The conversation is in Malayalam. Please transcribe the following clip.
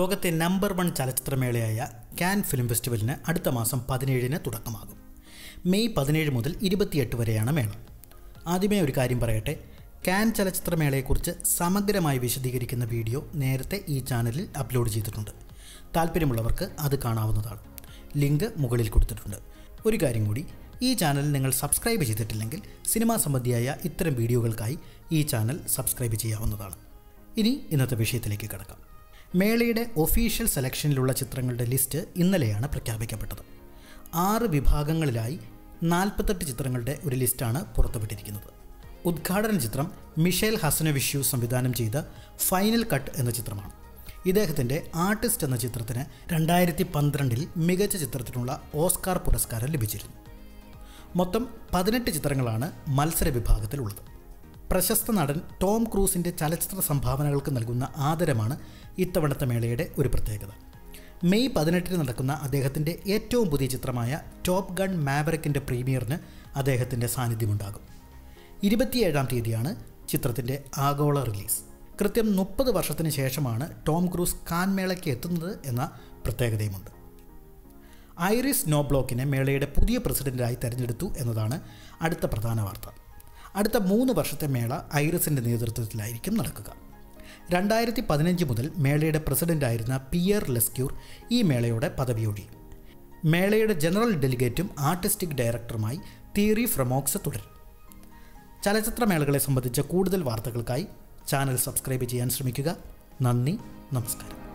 ലോകത്തെ നമ്പർ വൺ ചലച്ചിത്രമേളയായ കാൻ ഫിലിം ഫെസ്റ്റിവലിന് അടുത്ത മാസം പതിനേഴിന് തുടക്കമാകും മെയ് പതിനേഴ് മുതൽ ഇരുപത്തിയെട്ട് വരെയാണ് മേള ആദ്യമേ ഒരു കാര്യം പറയട്ടെ കാൻ ചലച്ചിത്രമേളയെക്കുറിച്ച് സമഗ്രമായി വിശദീകരിക്കുന്ന വീഡിയോ നേരത്തെ ഈ ചാനലിൽ അപ്ലോഡ് ചെയ്തിട്ടുണ്ട് താല്പര്യമുള്ളവർക്ക് അത് കാണാവുന്നതാണ് ലിങ്ക് മുകളിൽ കൊടുത്തിട്ടുണ്ട് ഒരു കാര്യം കൂടി ഈ ചാനൽ നിങ്ങൾ സബ്സ്ക്രൈബ് ചെയ്തിട്ടില്ലെങ്കിൽ സിനിമാ സംബന്ധിയായ ഇത്തരം വീഡിയോകൾക്കായി ഈ ചാനൽ സബ്സ്ക്രൈബ് ചെയ്യാവുന്നതാണ് ഇനി ഇന്നത്തെ വിഷയത്തിലേക്ക് കിടക്കാം മേളയുടെ ഒഫീഷ്യൽ സെലക്ഷനിലുള്ള ചിത്രങ്ങളുടെ ലിസ്റ്റ് ഇന്നലെയാണ് പ്രഖ്യാപിക്കപ്പെട്ടത് ആറ് വിഭാഗങ്ങളിലായി നാൽപ്പത്തെട്ട് ചിത്രങ്ങളുടെ ഒരു ലിസ്റ്റാണ് പുറത്തുവിട്ടിരിക്കുന്നത് ഉദ്ഘാടന ചിത്രം മിഷേൽ ഹസനവിഷ്യു സംവിധാനം ചെയ്ത ഫൈനൽ കട്ട് എന്ന ചിത്രമാണ് ഇദ്ദേഹത്തിൻ്റെ ആർട്ടിസ്റ്റ് എന്ന ചിത്രത്തിന് രണ്ടായിരത്തി പന്ത്രണ്ടിൽ മികച്ച ചിത്രത്തിനുള്ള ഓസ്കാർ പുരസ്കാരം ലഭിച്ചിരുന്നു മൊത്തം പതിനെട്ട് ചിത്രങ്ങളാണ് മത്സര വിഭാഗത്തിലുള്ളത് പ്രശസ്ത നടൻ ടോം ക്രൂസിൻ്റെ ചലച്ചിത്ര സംഭാവനകൾക്ക് നൽകുന്ന ആദരമാണ് ഇത്തവണത്തെ മേളയുടെ ഒരു പ്രത്യേകത മെയ് പതിനെട്ടിന് നടക്കുന്ന അദ്ദേഹത്തിൻ്റെ ഏറ്റവും പുതിയ ചിത്രമായ ടോപ്പ് ഗൺ മാവറിക്കിൻ്റെ പ്രീമിയറിന് അദ്ദേഹത്തിൻ്റെ സാന്നിധ്യമുണ്ടാകും ഇരുപത്തിയേഴാം തീയതിയാണ് ചിത്രത്തിൻ്റെ ആഗോള റിലീസ് കൃത്യം മുപ്പത് വർഷത്തിന് ശേഷമാണ് ടോം ക്രൂസ് കാൻ മേളയ്ക്ക് എത്തുന്നത് എന്ന പ്രത്യേകതയുമുണ്ട് ഐറിസ് നോബ്ലോക്കിനെ മേളയുടെ പുതിയ പ്രസിഡന്റായി തെരഞ്ഞെടുത്തു എന്നതാണ് അടുത്ത പ്രധാന വാർത്ത അടുത്ത മൂന്ന് വർഷത്തെ മേള ഐറിസിൻ്റെ നേതൃത്വത്തിലായിരിക്കും നടക്കുക രണ്ടായിരത്തി പതിനഞ്ച് മുതൽ മേളയുടെ പ്രസിഡന്റായിരുന്ന പിയർ ലെസ്ക്യൂർ ഈ മേളയുടെ പദവിയൊഴിയും മേളയുടെ ജനറൽ ഡെലിഗേറ്റും ആർട്ടിസ്റ്റിക് ഡയറക്ടറുമായി തിയറി ഫ്രമോക്സ് തുടരും ചലച്ചിത്രമേളകളെ സംബന്ധിച്ച കൂടുതൽ വാർത്തകൾക്കായി ചാനൽ സബ്സ്ക്രൈബ് ചെയ്യാൻ ശ്രമിക്കുക നന്ദി നമസ്കാരം